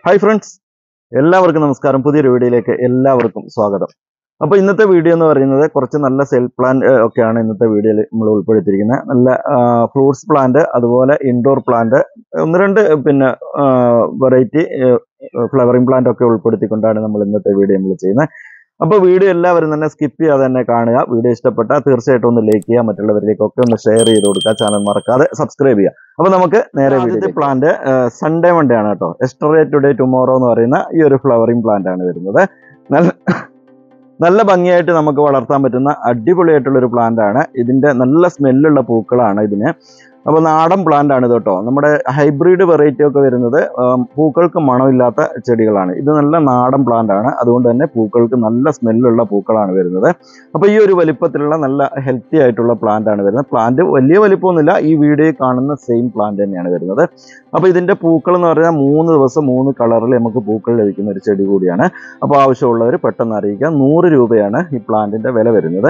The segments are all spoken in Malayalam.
ഹായ് ഫ്രണ്ട്സ് എല്ലാവർക്കും നമസ്കാരം പുതിയൊരു വീഡിയോയിലേക്ക് എല്ലാവർക്കും സ്വാഗതം അപ്പോൾ ഇന്നത്തെ വീഡിയോ എന്ന് പറയുന്നത് കുറച്ച് നല്ല സെൽ പ്ലാൻ ഒക്കെയാണ് ഇന്നത്തെ വീഡിയോയിൽ നമ്മൾ ഉൾപ്പെടുത്തിയിരിക്കുന്നത് നല്ല ഫ്രൂട്ട്സ് പ്ലാന്റ് അതുപോലെ ഇൻഡോർ പ്ലാന്റ് ഒന്ന് രണ്ട് പിന്നെ വെറൈറ്റി ഫ്ലവറിംഗ് പ്ലാന്റ് ഒക്കെ ഉൾപ്പെടുത്തിക്കൊണ്ടാണ് നമ്മൾ ഇന്നത്തെ വീഡിയോ നമ്മൾ ചെയ്യുന്നത് അപ്പോൾ വീഡിയോ എല്ലാവരും തന്നെ സ്കിപ്പ് ചെയ്യാതെ തന്നെ കാണുക വീഡിയോ ഇഷ്ടപ്പെട്ടാൽ തീർച്ചയായിട്ടും ഒന്ന് ലൈക്ക് ചെയ്യുക മറ്റുള്ളവരിലേക്കൊക്കെ ഒന്ന് ഷെയർ ചെയ്ത് കൊടുക്കുക ചാനൽ മറക്കാതെ സബ്സ്ക്രൈബ് ചെയ്യുക അപ്പോൾ നമുക്ക് നേരെ ആദ്യത്തെ പ്ലാന്റ് സൺഡേ മൺഡേ ആണ് കേട്ടോ എസ്റ്ററേ ടുഡേ ടുമോറോ എന്ന് പറയുന്ന ഈ ഒരു ഫ്ലവറിംഗ് പ്ലാന്റ് ആണ് വരുന്നത് നല്ല നല്ല ഭംഗിയായിട്ട് നമുക്ക് വളർത്താൻ പറ്റുന്ന അടിപൊളിയായിട്ടുള്ള ഒരു പ്ലാന്റ് ആണ് ഇതിന്റെ നല്ല സ്മെല്ലുള്ള പൂക്കളാണ് ഇതിന് അപ്പോൾ നാടൻ പ്ലാന്റ് ആണ് ഇത് കേട്ടോ നമ്മുടെ ഹൈബ്രിഡ് വെറൈറ്റി ഒക്കെ വരുന്നത് ആം, പൂക്കൾക്ക് മണമില്ലാത്ത ചെടികളാണ് ഇത് നല്ല നാടൻ പ്ലാന്റ് ആണ് അതുകൊണ്ട് തന്നെ പൂക്കൾക്ക് നല്ല സ്മെല്ലുള്ള പൂക്കളാണ് വരുന്നത് അപ്പോൾ ഈ ഒരു വലിപ്പത്തിലുള്ള നല്ല ഹെൽത്തി ആയിട്ടുള്ള പ്ലാന്റ് ആണ് വരുന്നത് പ്ലാന്റ് വലിയ വലിപ്പമൊന്നുമില്ല ഈ വീഡിയോയിൽ കാണുന്ന സെയിം പ്ലാന്റ് തന്നെയാണ് വരുന്നത് അപ്പോൾ ഇതിന്റെ പൂക്കൾ എന്ന് പറഞ്ഞാൽ മൂന്ന് ദിവസം മൂന്ന് കളറിൽ നമുക്ക് പൂക്കൾ ലഭിക്കുന്ന ഒരു ചെടി കൂടിയാണ് അപ്പോൾ ആവശ്യമുള്ളവർ പെട്ടെന്ന് അറിയിക്കുക നൂറ് രൂപയാണ് ഈ പ്ലാന്റിന്റെ വില വരുന്നത്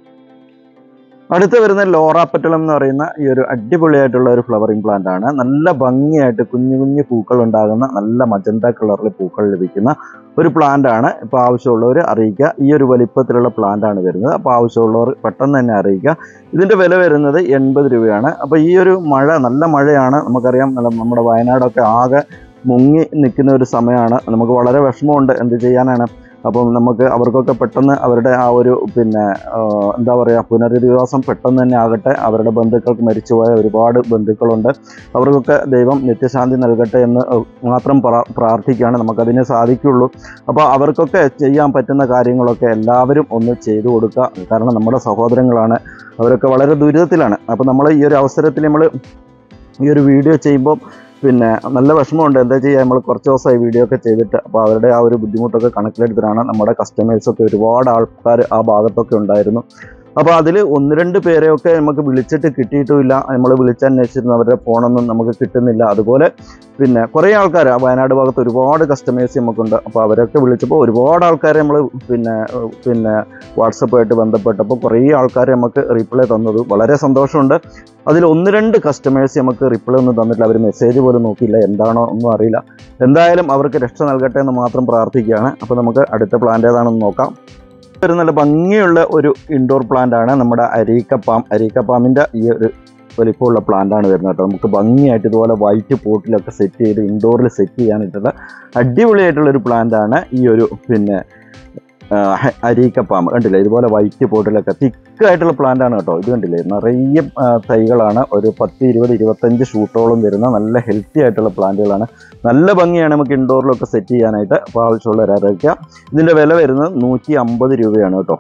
അടുത്ത് വരുന്ന ലോറാപ്പറ്റലം എന്ന് പറയുന്ന ഈ ഒരു അടിപൊളിയായിട്ടുള്ള ഒരു ഫ്ലവറിംഗ് പ്ലാന്റ് ആണ് നല്ല ഭംഗിയായിട്ട് കുഞ്ഞു കുഞ്ഞു പൂക്കൾ ഉണ്ടാകുന്ന നല്ല മജന്ത കളറിൽ പൂക്കൾ ലഭിക്കുന്ന ഒരു പ്ലാന്റ് ആണ് ഇപ്പോൾ ആവശ്യമുള്ളവർ അറിയിക്കുക ഈ ഒരു വലിപ്പത്തിലുള്ള പ്ലാന്റ് ആണ് വരുന്നത് അപ്പോൾ ആവശ്യമുള്ളവർ പെട്ടെന്ന് തന്നെ അറിയിക്കുക ഇതിന്റെ വില വരുന്നത് എൺപത് രൂപയാണ് അപ്പോൾ ഈ ഒരു മഴ നല്ല മഴയാണ് നമുക്കറിയാം നല്ല നമ്മുടെ വയനാടൊക്കെ ആകെ മുങ്ങി നിൽക്കുന്ന ഒരു സമയമാണ് നമുക്ക് വളരെ വിഷമമുണ്ട് എന്ത് ചെയ്യാനാണ് അപ്പം നമുക്ക് അവർക്കൊക്കെ പെട്ടെന്ന് അവരുടെ ആ ഒരു പിന്നെ ആ, എന്താ പറയുക പുനരധിവാസം പെട്ടെന്ന് തന്നെ ആകട്ടെ അവരുടെ ബന്ധുക്കൾക്ക് മരിച്ചുപോയ ഒരുപാട് ബന്ധുക്കളുണ്ട് അവർക്കൊക്കെ ദൈവം നിത്യശാന്തി നൽകട്ടെ എന്ന് മാത്രം പ്രാ- പ്രാർത്ഥിക്കുകയാണ് നമുക്കതിനെ സാധിക്കുള്ളൂ അപ്പോൾ അവർക്കൊക്കെ ചെയ്യാൻ പറ്റുന്ന കാര്യങ്ങളൊക്കെ എല്ലാവരും ഒന്ന് ചെയ്തു കൊടുക്കുക കാരണം നമ്മുടെ സഹോദരങ്ങളാണ് അവരൊക്കെ വളരെ ദുരിതത്തിലാണ് അപ്പോൾ നമ്മൾ ഈ ഒരു അവസരത്തിൽ നമ്മൾ ഈ ഒരു വീഡിയോ ചെയ്യുമ്പോൾ പിന്നെ നല്ല വിഷമമുണ്ട് എന്താ ചെയ്യുക നമ്മൾ കുറച്ച് ദിവസമായി വീഡിയോ ഒക്കെ ചെയ്തിട്ട് അപ്പോൾ അവരുടെ ആ ഒരു ബുദ്ധിമുട്ടൊക്കെ കണക്കിലെടുത്തിട്ടാണ് നമ്മുടെ കസ്റ്റമേഴ്സൊക്കെ ഒരുപാട് ആൾക്കാർ ആ ഭാഗത്തൊക്കെ ഉണ്ടായിരുന്നു അപ്പോൾ അതിൽ ഒന്ന് രണ്ട് പേരെയൊക്കെ നമുക്ക് വിളിച്ചിട്ട് കിട്ടിയിട്ടുമില്ല നമ്മൾ വിളിച്ചന്വേഷിച്ചിരുന്നു അവരുടെ ഫോണൊന്നും നമുക്ക് കിട്ടുന്നില്ല അതുപോലെ പിന്നെ കുറേ ആൾക്കാർ ആ വയനാട് ഭാഗത്ത് ഒരുപാട് കസ്റ്റമേഴ്സ് നമുക്കുണ്ട് അപ്പോൾ അവരൊക്കെ വിളിച്ചപ്പോൾ ഒരുപാട് ആൾക്കാരെ നമ്മൾ പിന്നെ ഏഹ്, പിന്നെ വാട്സപ്പായിട്ട് ബന്ധപ്പെട്ടപ്പോൾ കുറേ ആൾക്കാർ നമുക്ക് റിപ്ലൈ തന്നത് വളരെ സന്തോഷമുണ്ട് അതിൽ ഒന്ന് രണ്ട് കസ്റ്റമേഴ്സ് നമുക്ക് റിപ്ലൈ ഒന്നും തന്നിട്ടില്ല അവർ മെസ്സേജ് പോലും നോക്കിയില്ല എന്താണോ ഒന്നും അറിയില്ല എന്തായാലും അവർക്ക് രക്ഷ നൽകട്ടെ എന്ന് മാത്രം പ്രാർത്ഥിക്കുകയാണ് അപ്പോൾ നമുക്ക് അടുത്ത പ്ലാന്റ് ഏതാണെന്ന് നോക്കാം ഒരു നല്ല ഭംഗിയുള്ള ഒരു ഇൻഡോർ പ്ലാന്റ് ആണ് നമ്മുടെ അരീക്കപ്പാം അരീക്കപ്പാമിൻ്റെ ഈ ഒരു വലിപ്പമുള്ള പ്ലാന്റ് ആണ് വരുന്നത് കേട്ടോ നമുക്ക് ഭംഗിയായിട്ട് ഇതുപോലെ വൈറ്റ് പോട്ടിലൊക്കെ സെറ്റ് ചെയ്ത് ഇൻഡോറിൽ സെറ്റ് ചെയ്യാനായിട്ടുള്ള അടിപൊളിയായിട്ടുള്ള ഒരു പ്ലാന്റ് ആണ് ഈ ഒരു പിന്നെ ആ, ഹ- അരീക്കപ്പാമ്പ് കണ്ടില്ലേ ഇതുപോലെ വൈറ്റ് പോട്ടിലൊക്കെ തിക്കായിട്ടുള്ള പ്ലാന്റ് ആണ് കേട്ടോ ഇത് കണ്ടില്ലേ നിറയെ ആ, തൈകളാണ് ഒരു പത്ത് ഇരുപത് ഇരുപത്തഞ്ച് ഷൂട്ടോളം വരുന്ന നല്ല ഹെൽത്തി ആയിട്ടുള്ള പ്ലാന്റുകളാണ് നല്ല ഭംഗിയാണ് നമുക്ക് ഇൻഡോറിലൊക്കെ സെറ്റ് ചെയ്യാനായിട്ട് അപ്പോൾ ആവശ്യമുള്ളവർ അറിയിക്കുക ഇതിൻ്റെ വില വരുന്നത് നൂറ്റി അമ്പത് രൂപയാണ് കേട്ടോ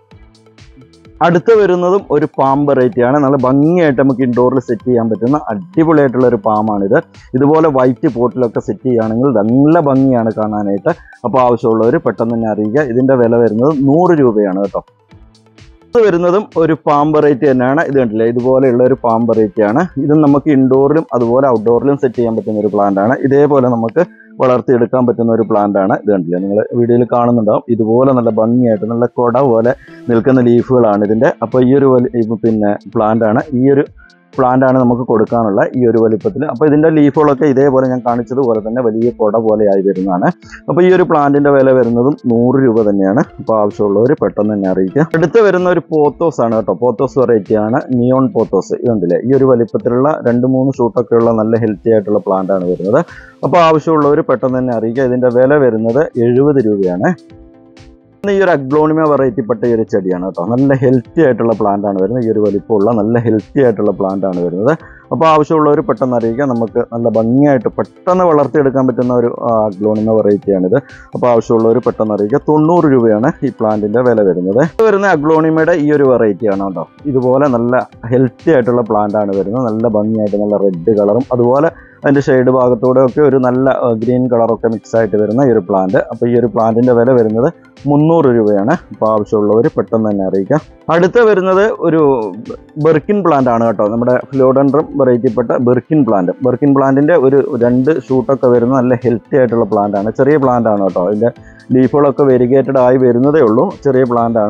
അടുത്ത് വരുന്നതും ഒരു പാം വെറൈറ്റിയാണ് നല്ല ഭംഗിയായിട്ട് നമുക്ക് ഇൻഡോറിൽ സെറ്റ് ചെയ്യാൻ പറ്റുന്ന അടിപൊളിയായിട്ടുള്ള ഒരു പാമാണിത് ഇതുപോലെ വൈറ്റ് പോട്ടിലൊക്കെ സെറ്റ് ചെയ്യുകയാണെങ്കിൽ നല്ല ഭംഗിയാണ് കാണാനായിട്ട് അപ്പോൾ ആവശ്യമുള്ളവർ പെട്ടെന്ന് തന്നെ അറിയിക്കുക ഇതിൻ്റെ വില വരുന്നത് നൂറ് രൂപയാണ് കേട്ടോ ഇത് വരുന്നതും ഒരു പാം വെറൈറ്റി തന്നെയാണ് ഇത് കണ്ടില്ലേ ഇതുപോലെയുള്ള ഒരു പാം വെറൈറ്റിയാണ് ഇത് നമുക്ക് ഇൻഡോറിലും അതുപോലെ ഔട്ട്ഡോറിലും സെറ്റ് ചെയ്യാൻ പറ്റുന്ന ഒരു പ്ലാന്റ് ആണ് ഇതേപോലെ നമുക്ക് വളർത്തിയെടുക്കാൻ പറ്റുന്ന ഒരു പ്ലാന്റ് ആണ് ഇത് കണ്ടില്ലേ നിങ്ങൾ വീഡിയോയിൽ കാണുന്നുണ്ടാവും ഇതുപോലെ നല്ല ഭംഗിയായിട്ട് നല്ല കൊട പോലെ നിൽക്കുന്ന ലീഫുകളാണ് ഇതിൻ്റെ അപ്പോൾ ഈ ഒരു വലി- ഇത് പിന്നെ പ്ലാന്റ് ആണ് ഈ ഒരു പ്ലാന്റ് ആണ് നമുക്ക് കൊടുക്കാനുള്ള ഈ ഒരു വലിപ്പത്തിൽ അപ്പോൾ ഇതിൻ്റെ ലീഫുകളൊക്കെ ഇതേപോലെ ഞാൻ കാണിച്ചതുപോലെ തന്നെ വലിയ കൊട പോലെ ആയി വരുന്നതാണ് അപ്പോൾ ഈ ഒരു പ്ലാന്റിന്റെ വില വരുന്നതും നൂറ് രൂപ തന്നെയാണ് അപ്പോൾ ആവശ്യമുള്ളവർ പെട്ടെന്ന് തന്നെ അറിയിക്കുക അടുത്ത് വരുന്ന ഒരു പോത്തോസ് ആണ് കേട്ടോ പോത്തോസ് വെറൈറ്റി ആണ് നിയോൺ പോത്തോസ് ഇതുണ്ടല്ലേ ഈ ഒരു വലിപ്പത്തിലുള്ള രണ്ട് മൂന്ന് ഷൂട്ടൊക്കെ ഉള്ള നല്ല ഹെൽത്തി ആയിട്ടുള്ള പ്ലാന്റ് ആണ് വരുന്നത് അപ്പോൾ ആവശ്യമുള്ളവർ പെട്ടെന്ന് തന്നെ അറിയിക്കുക ഇതിന്റെ വില വരുന്നത് എഴുപത് രൂപയാണ് ഈ ഒരു അഗ്ലോണിമ വെറൈറ്റി പെട്ട ഈ ഒരു ചെടിയാണ് കേട്ടോ നല്ല ഹെൽത്തി ആയിട്ടുള്ള പ്ലാന്റ് ആണ് വരുന്നത് ഈ ഒരു വലിപ്പമുള്ള നല്ല ഹെൽത്തി ആയിട്ടുള്ള പ്ലാന്റ് ആണ് വരുന്നത് അപ്പോൾ ആവശ്യമുള്ളവർ പെട്ടെന്ന് അറിയിക്കുക നമുക്ക് നല്ല ഭംഗിയായിട്ട് പെട്ടെന്ന് വളർത്തിയെടുക്കാൻ പറ്റുന്ന ഒരു അഗ്ലോണിമ വെറൈറ്റിയാണിത് അപ്പോൾ ആവശ്യമുള്ളവർ പെട്ടെന്ന് അറിയിക്കുക തൊണ്ണൂറ് രൂപയാണ് ഈ പ്ലാന്റിന്റെ വില വരുന്നത് ഇത് വരുന്ന അഗ്ലോണിമയുടെ ഈ ഒരു വെറൈറ്റി ആണ് കേട്ടോ ഇതുപോലെ നല്ല ഹെൽത്തി ആയിട്ടുള്ള പ്ലാന്റ് ആണ് വരുന്നത് നല്ല ഭംഗിയായിട്ട് നല്ല റെഡ് കളറും അതുപോലെ അതിന്റെ ഷെയ്ഡ് ഭാഗത്തൂടെ ഒക്കെ ഒരു നല്ല ഗ്രീൻ കളറൊക്കെ മിക്സ് ആയിട്ട് വരുന്ന ഈ ഒരു പ്ലാന്റ് അപ്പോൾ ഈ ഒരു പ്ലാന്റിന്റെ വില വരുന്നത് മുന്നൂറ് രൂപയാണ് അപ്പോൾ ആവശ്യമുള്ളവർ പെട്ടെന്ന് തന്നെ അറിയിക്കാം അടുത്ത വരുന്നത് ഒരു ബെർക്കിൻ പ്ലാന്റ് ആണ് കേട്ടോ നമ്മുടെ ഫിലോഡൻഡ്രം വെറൈറ്റിപ്പെട്ട ബെർക്കിൻ പ്ലാന്റ് ബെർക്കിൻ പ്ലാന്റിന്റെ ഒരു രണ്ട് ഷൂട്ടൊക്കെ വരുന്ന നല്ല ഹെൽത്തി ആയിട്ടുള്ള പ്ലാന്റ് ആണ് ചെറിയ പ്ലാന്റ് ആണ് കേട്ടോ അതിന്റെ ലീഫുകളൊക്കെ വെരിഗേറ്റഡ് ആയി വരുന്നതേ ഉള്ളൂ ചെറിയ പ്ലാന്റ് ആണ്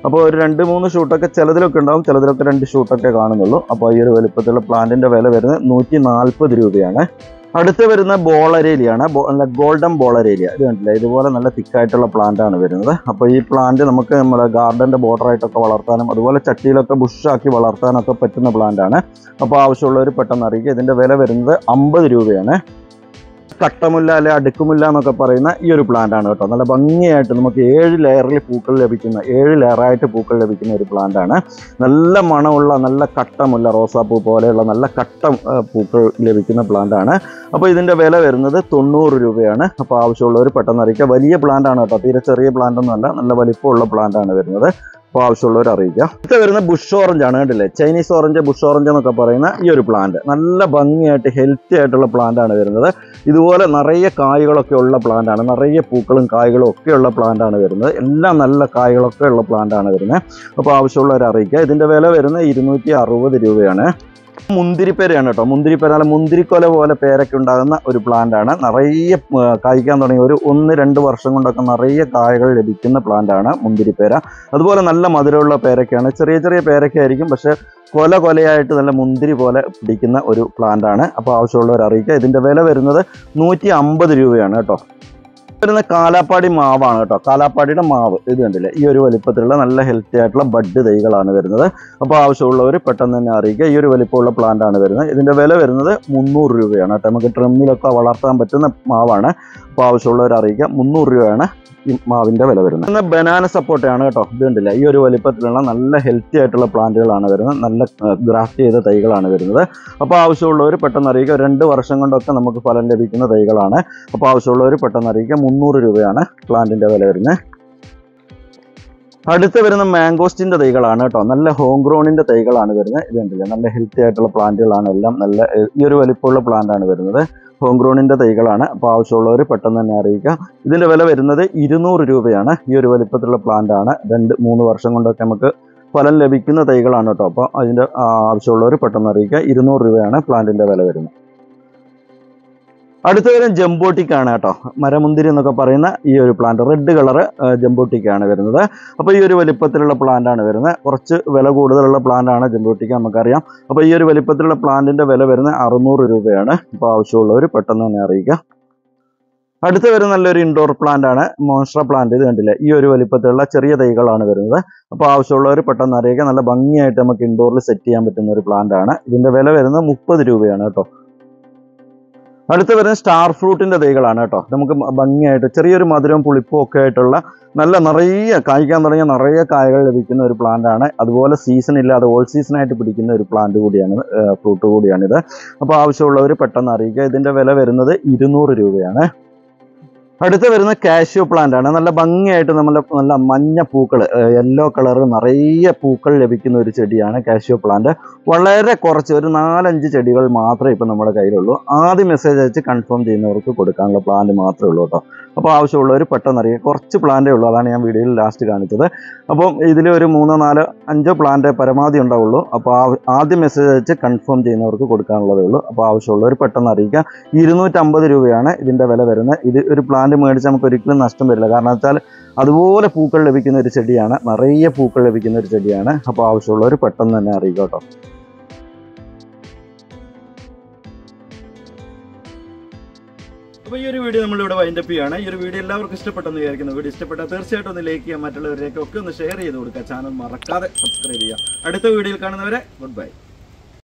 അപ്പോൾ ഒരു രണ്ട് മൂന്ന് ഷൂട്ടൊക്കെ ചിലതിലൊക്കെ ഉണ്ടാവും ചിലതിലൊക്കെ രണ്ട് ഷൂട്ടൊക്കെ കാണുന്നുള്ളൂ അപ്പോൾ ഈ ഒരു വലുപ്പത്തിലുള്ള പ്ലാന്റിന്റെ വില വരുന്നത് നൂറ്റി നാൽപ്പത് രൂപയാണ് അടുത്ത് വരുന്ന ബോളരേലിയാണ് ഗോൾഡൻ ബോളരേലിയ ഇത് കണ്ടില്ല ഇതുപോലെ നല്ല തിക്കായിട്ടുള്ള പ്ലാന്റ് ആണ് വരുന്നത് അപ്പോൾ ഈ പ്ലാന്റ് നമുക്ക് നമ്മുടെ ഗാർഡന്റെ ബോർഡറായിട്ടൊക്കെ വളർത്താനും അതുപോലെ ചട്ടിയിലൊക്കെ ബുഷാക്കി വളർത്താനൊക്കെ പറ്റുന്ന പ്ലാന്റ് ആണ് അപ്പോൾ ആവശ്യമുള്ളവർ പെട്ടെന്ന് അറിയിക്കുക ഇതിന്റെ വില വരുന്നത് അമ്പത് രൂപയാണ് കട്ടമുല്ല അല്ലെ അടുക്കുമുല്ല എന്നൊക്കെ പറയുന്ന ഈ ഒരു പ്ലാന്റ് ആണ് കേട്ടോ നല്ല ഭംഗിയായിട്ട് നമുക്ക് ഏഴ് ലെയറിൽ പൂക്കൾ ലഭിക്കുന്ന ഏഴ് ലെയറായിട്ട് പൂക്കൾ ലഭിക്കുന്ന ഒരു പ്ലാന്റ് ആണ് നല്ല മണമുള്ള നല്ല കട്ടമുല്ല റോസാപ്പൂ പോലെയുള്ള നല്ല കട്ട ആ, പൂക്കൾ ലഭിക്കുന്ന പ്ലാന്റ് ആണ് അപ്പോൾ ഇതിന്റെ വില വരുന്നത് തൊണ്ണൂറ് രൂപയാണ് അപ്പോൾ ആവശ്യമുള്ളവർ പെട്ടെന്ന് അറിയിക്കുക വലിയ പ്ലാന്റ് ആണ് കേട്ടോ തീരെ ചെറിയ പ്ലാന്റ് ഒന്നും അല്ല നല്ല വലിപ്പമുള്ള പ്ലാന്റ് ആണ് വരുന്നത് അപ്പോൾ ആവശ്യമുള്ളവർ അറിയിക്കുക അടുത്ത വരുന്ന ബുഷ് ഓറഞ്ച് ആണ് കണ്ടില്ലേ ചൈനീസ് ഓറഞ്ച് ബുഷ് ഓറഞ്ച് എന്നൊക്കെ പറയുന്ന ഈ ഒരു പ്ലാന്റ് നല്ല ഭംഗിയായിട്ട് ഹെൽത്തി ആയിട്ടുള്ള പ്ലാന്റ് ആണ് വരുന്നത് ഇതുപോലെ നിറയെ കായ്കളൊക്കെ ഉള്ള പ്ലാന്റ് ആണ് നിറയെ പൂക്കളും കായ്കളും ഒക്കെ ഉള്ള പ്ലാന്റ് ആണ് വരുന്നത് എല്ലാം നല്ല കായ്കളൊക്കെ ഉള്ള പ്ലാന്റ് ആണ് വരുന്നത് അപ്പോൾ ആവശ്യമുള്ളവർ അറിയിക്കുക ഇതിന്റെ വില വരുന്നത് ഇരുന്നൂറ്റി അറുപത് രൂപയാണ് മുന്തിരിപ്പേരയാണ് കേട്ടോ മുന്തിരിപ്പേര നല്ല മുന്തിരിക്കൊല പോലെ പേരൊക്കെ ഉണ്ടാകുന്ന ഒരു പ്ലാന്റ് ആണ് നിറയെ ആ, കായ്ക്കാൻ തുടങ്ങി ഒരു ഒന്ന് രണ്ട് വർഷം കൊണ്ടൊക്കെ നിറയെ കായകൾ ലഭിക്കുന്ന പ്ലാന്റ് ആണ് മുന്തിരിപ്പേര അതുപോലെ നല്ല മധുരമുള്ള പേരൊക്കെയാണ് ചെറിയ ചെറിയ പേരൊക്കെ ആയിരിക്കും പക്ഷെ കൊല കൊലയായിട്ട് നല്ല മുന്തിരി പോലെ പിടിക്കുന്ന ഒരു പ്ലാന്റ് ആണ് അപ്പോൾ ആവശ്യമുള്ളവർ അറിയിക്കുക ഇതിന്റെ വില വരുന്നത് നൂറ്റി അമ്പത് രൂപയാണ് കേട്ടോ വരുന്ന കാലാപ്പാടി മാവാണ് കേട്ടോ കാലാപ്പാടിയുടെ മാവ് ഇത് കണ്ടില്ലേ ഈ ഒരു വലിപ്പത്തിലുള്ള നല്ല ഹെൽത്തി ആയിട്ടുള്ള ബഡ് തൈകളാണ് വരുന്നത് അപ്പോൾ ആവശ്യമുള്ളവർ പെട്ടെന്ന് തന്നെ അറിയിക്കുക ഈ ഒരു വലിപ്പമുള്ള പ്ലാന്റ് ആണ് വരുന്നത് ഇതിന്റെ വില വരുന്നത് മുന്നൂറ് രൂപയാണ് കേട്ടോ നമുക്ക് ട്രിമ്മിലൊക്കെ വളർത്താൻ പറ്റുന്ന മാവാണ് അപ്പോൾ ആവശ്യമുള്ളവർ അറിയിക്കുക മുന്നൂറ് രൂപയാണ് ഈ മാവിന്റെ വില വരുന്നത് ഇന്ന് ബനാന സപ്പോർട്ടയാണ് കേട്ടോ ഇത് കണ്ടില്ല ഈ ഒരു വലിപ്പത്തിലുള്ള നല്ല ഹെൽത്തി ആയിട്ടുള്ള പ്ലാന്റുകളാണ് വരുന്നത് നല്ല ഗ്രാഫ്റ്റ് ചെയ്ത തൈകളാണ് വരുന്നത് അപ്പോൾ ആവശ്യമുള്ളവർ പെട്ടെന്ന് അറിയിക്കുക രണ്ട് വർഷം കൊണ്ടൊക്കെ നമുക്ക് ഫലം ലഭിക്കുന്ന തൈകളാണ് അപ്പോൾ ആവശ്യമുള്ളവർ പെട്ടെന്ന് അറിയിക്കുക മുന്നൂറ് രൂപയാണ് പ്ലാന്റിന്റെ വില വരുന്നത് അടുത്ത് വരുന്ന മാംഗോസ്റ്റിന്റെ തൈകളാണ് കേട്ടോ നല്ല ഹോം ഗ്രോണിന്റെ തൈകളാണ് വരുന്നത് ഇത് കണ്ടില്ലേ നല്ല ഹെൽത്തി ആയിട്ടുള്ള പ്ലാന്റുകളാണ് എല്ലാം നല്ല ഏഹ്, ഈ ഒരു വലിപ്പമുള്ള പ്ലാന്റ് ആണ് വരുന്നത് ഹോം ഗ്രോണിന്റെ തൈകളാണ് അപ്പോൾ ആവശ്യമുള്ളവർ പെട്ടെന്ന് തന്നെ അറിയിക്കുക ഇതിന്റെ വില വരുന്നത് ഇരുന്നൂറ് രൂപയാണ് ഈ ഒരു വലിപ്പത്തിലുള്ള പ്ലാന്റ് ആണ് രണ്ട് മൂന്ന് വർഷം കൊണ്ടൊക്കെ നമുക്ക് ഫലം ലഭിക്കുന്ന തൈകളാണ് കേട്ടോ അപ്പോൾ അതിന്റെ ആ, ആവശ്യമുള്ളവർ പെട്ടെന്ന് അറിയിക്കുക ഇരുന്നൂറ് രൂപയാണ് പ്ലാന്റിന്റെ വില വരുന്നത് അടുത്ത വരും ജംബോട്ടിക് ആണ് കേട്ടോ മരമുന്തിരി എന്നൊക്കെ പറയുന്ന ഈ ഒരു പ്ലാന്റ് റെഡ് കളർ ജംബോട്ടിക് ആണ് വരുന്നത് അപ്പോൾ ഈ ഒരു വലിപ്പത്തിലുള്ള പ്ലാന്റ് ആണ് വരുന്നത് കുറച്ച് വില കൂടുതലുള്ള പ്ലാന്റ് ആണ് ജംബോട്ടിക്ക് നമുക്കറിയാം അപ്പോൾ ഈ ഒരു വലിപ്പത്തിലുള്ള പ്ലാന്റിന്റെ വില വരുന്നത് അറുന്നൂറ് രൂപയാണ് അപ്പോൾ ആവശ്യമുള്ളവർ പെട്ടെന്ന് തന്നെ അറിയിക്കുക അടുത്ത വരുന്ന നല്ലൊരു ഇൻഡോർ പ്ലാന്റ് ആണ് മോൺസ്ട്ര പ്ലാന്റ് ഇത് കണ്ടില്ലേ ഈ ഒരു വലിപ്പത്തിലുള്ള ചെറിയ തൈകളാണ് വരുന്നത് അപ്പോൾ ആവശ്യമുള്ളവർ പെട്ടെന്ന് അറിയിക്കുക നല്ല ഭംഗിയായിട്ട് നമുക്ക് ഇൻഡോറിൽ സെറ്റ് ചെയ്യാൻ പറ്റുന്ന ഒരു പ്ലാന്റ് ആണ് ഇതിന്റെ വില വരുന്നത് മുപ്പത് രൂപയാണ് കേട്ടോ അടുത്ത വരുന്ന സ്റ്റാർ ഫ്രൂട്ടിന്റെ തൈകളാണ് കേട്ടോ നമുക്ക് മ- ഭംഗിയായിട്ട് ചെറിയൊരു മധുരവും പുളിപ്പും ഒക്കെ ആയിട്ടുള്ള നല്ല നിറയെ കായ്ക്കാൻ തുടങ്ങിയ നിറയെ കായകൾ ലഭിക്കുന്ന ഒരു പ്ലാന്റ് ആണ് അതുപോലെ സീസൺ ഇല്ലാതെ ഓൾ സീസൺ ആയിട്ട് പിടിക്കുന്ന ഒരു പ്ലാന്റ് കൂടിയാണ് ഫ്രൂട്ട് കൂടിയാണിത് അപ്പോൾ ആവശ്യമുള്ളവർ പെട്ടെന്ന് അറിയിക്കുക ഇതിന്റെ വില വരുന്നത് ഇരുന്നൂറ് രൂപയാണ് അടുത്ത വരുന്ന കാഷ്യൂ പ്ലാന്റ് ആണ് നല്ല ഭംഗിയായിട്ട് നമ്മൾ നല്ല മഞ്ഞ പൂക്കൾ യെല്ലോ കളർ നിറയെ പൂക്കൾ ലഭിക്കുന്ന ഒരു ചെടിയാണ് കാഷ്യൂ പ്ലാന്റ് വളരെ കുറച്ച് ഒരു നാലഞ്ച് ചെടികൾ മാത്രമേ ഇപ്പം നമ്മുടെ കയ്യിലുള്ളൂ ആദ്യം മെസ്സേജ് അയച്ച് കൺഫേം ചെയ്യുന്നവർക്ക് കൊടുക്കാനുള്ള പ്ലാന്റ് മാത്രമേ ഉള്ളൂ കേട്ടോ അപ്പോൾ ആവശ്യമുള്ളവർ പെട്ടെന്ന് അറിയുക കുറച്ച് പ്ലാന്റേ ഉള്ളൂ അതാണ് ഞാൻ വീഡിയോയിൽ ലാസ്റ്റ് കാണിച്ചത് അപ്പം ഇതിൽ ഒരു മൂന്നോ നാലോ അഞ്ചോ പ്ലാന്റ് പരമാവധി ഉണ്ടാവുള്ളൂ അപ്പോൾ ആ- ആദ്യം മെസ്സേജ് അയച്ച് കൺഫേം ചെയ്യുന്നവർക്ക് കൊടുക്കാനുള്ളതേ ഉള്ളൂ അപ്പോൾ ആവശ്യമുള്ളവർ പെട്ടെന്ന് അറിയിക്കുക ഇരുന്നൂറ്റമ്പത് രൂപയാണ് ഇതിൻ്റെ വില വരുന്നത് ഇത് ഒരു പ്ലാന്റ് മേടിച്ച് നമുക്ക് ഒരിക്കലും നഷ്ടം വരില്ല കാരണം വെച്ചാൽ അതുപോലെ പൂക്കൾ ലഭിക്കുന്ന ഒരു ചെടിയാണ് നിറയെ പൂക്കൾ ലഭിക്കുന്ന ഒരു ചെടിയാണ് അപ്പോൾ ആവശ്യമുള്ളവർ പെട്ടെന്ന് തന്നെ അറിയിക്കുക കേട്ടോ അപ്പോൾ ഈ ഒരു വീഡിയോ നമ്മളിവിടെ വൈൻഡപ്പ് ചെയ്യുകയാണ് ഈ ഒരു വീഡിയോ എല്ലാവർക്കും ഇഷ്ടപ്പെട്ടെന്ന് വിചാരിക്കുന്നു വീഡിയോ ഇഷ്ടപ്പെട്ടാൽ തീർച്ചയായിട്ടും ഒന്ന് ലൈക്ക് ചെയ്യുക മറ്റുള്ളവരിലേക്ക് ഒക്കെ ഒന്ന് ഷെയർ ചെയ്ത് കൊടുക്കുക ചാനൽ മറക്കാതെ സബ്സ്ക്രൈബ് ചെയ്യുക അടുത്ത വീഡിയോയിൽ കാണുന്നവരെ ഗുഡ് ബൈ